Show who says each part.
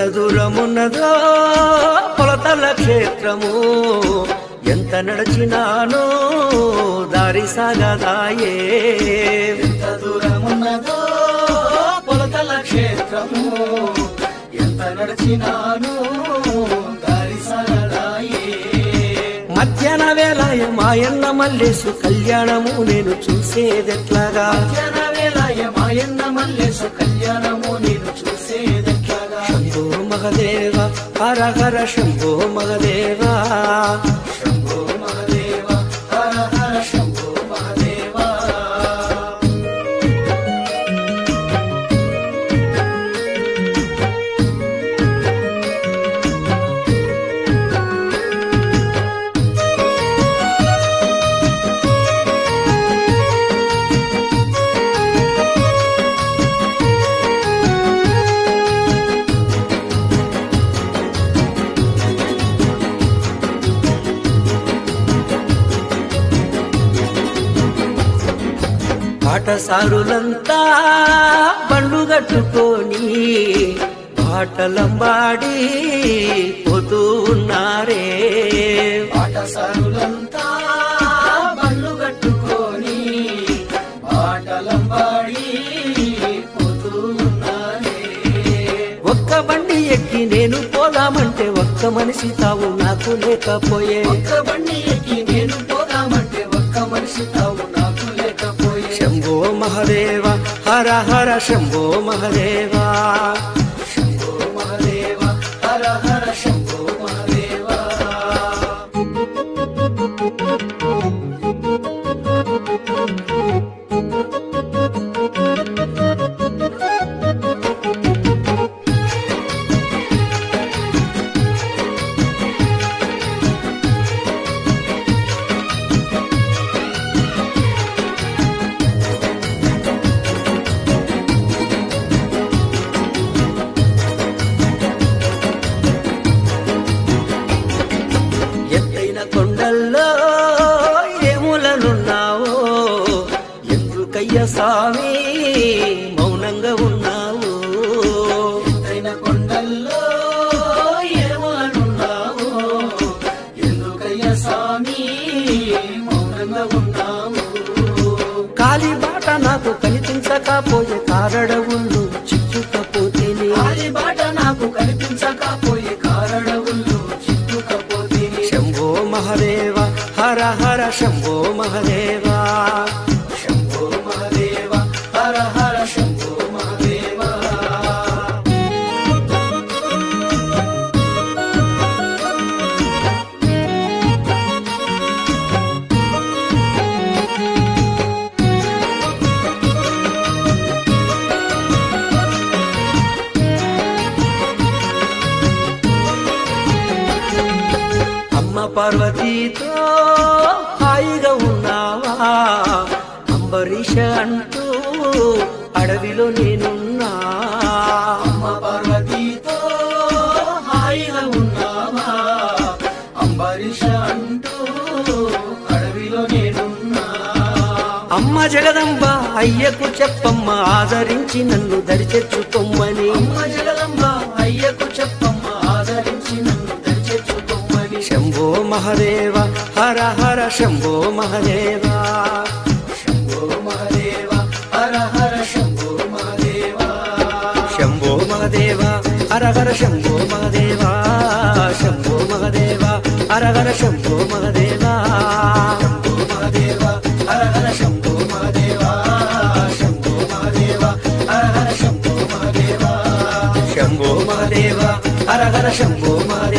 Speaker 1: దూరమున్నదో కొలతల క్షేత్రము ఎంత నడిచినానో దారి సాగదాయే
Speaker 2: ఎంత దూరమున్నదో పొలతల క్షేత్రము ఎంత నడిచినాను దారి సరదాయే
Speaker 1: మధ్యాహ్న వేళ మాయన్న మల్లేసు కళ్యాణము నేను చూసేదెట్లాగా
Speaker 2: జన వేళయ మాయన్న మల్లేసు కళ్యాణము నేను చూసేదెట్లాగా
Speaker 1: శంభో మహదేవ హర హర శంభో మహదేవ
Speaker 2: శంభో మహదేవ హర హర శంభో మహదేవ
Speaker 1: పాఠశారులంతా బండ్లు కట్టుకొని పాటలంబాడి పోతూ ఉన్నారే
Speaker 2: పాఠశాలులంతా బండ్లు కట్టుకొని ఆటలంబాడి పోతూ ఉన్నారే
Speaker 1: ఒక్క బండి ఎక్కి నేను పోదామంటే ఒక్క మనిషి తావు నాకు లేకపోయే
Speaker 2: ఒక్క బండి ఎక్కి నేను పోదామంటే ఒక్క మనిషి తావు నాకు లేకపోయే
Speaker 1: శంభో మహదేవ హర హర శంభో మహదేవ
Speaker 2: శంభో మహదేవ హర హర శంభో మహదేవ
Speaker 1: ఎత్తైన కొండల్లో ఏములనున్నావో ఎందుకయ్య స్వామి మౌనంగా ఉన్నావు
Speaker 2: ఎత్తైన కొండల్లో ఏమనున్నావు ఎందుకయ్య స్వామి మౌనంగా ఉన్నావు
Speaker 1: కాలి బాట నాకు కనిపించకపోయే కారడవుళ్ళు చిక్కుకపోతేనే
Speaker 2: ఆది బాట నాకు కనిపించకపోయే కారణవుల్లో చిక్కుకపోతేనే
Speaker 1: శంభో మహదేవ హర హర శంభో మహదేవ
Speaker 2: శంభో మహదేవ హర హర శంభో మహదేవ
Speaker 1: అమ్మ పార్వతీతో హాయిగా ఉన్నావా అంబరీష అంటూ అడవిలో నేనున్నా
Speaker 2: అమ్మ పార్వతీతో హాయిగా ఉన్నావా అంబరీష అంటూ అడవిలో నేనున్నా
Speaker 1: అమ్మ జగదంబ అయ్యకు చెప్పమ్మ ఆదరించి నన్ను దరిచెచ్చుకొమ్మని
Speaker 2: అమ్మ జగదంబ అయ్యకు చెప్పమ్మ ఆదరించి నన్ను దరిచేర్చుకోమని
Speaker 1: శంభో మహదేవ హర హర శంభో మహదేవ
Speaker 2: శంభో మహదేవ హర హర శంభో మహదేవ
Speaker 1: శంభో మహదేవ హర హర శంభో మహదేవ శంభో మహదేవ హర హర శంభో మహదేవ
Speaker 2: శంభో మహదేవ హర హర శంభో మహదేవ శంభో మహదేవ హర హర శంభో మహదేవ
Speaker 1: శంభో మహదేవ హర హర శంభో మహదేవ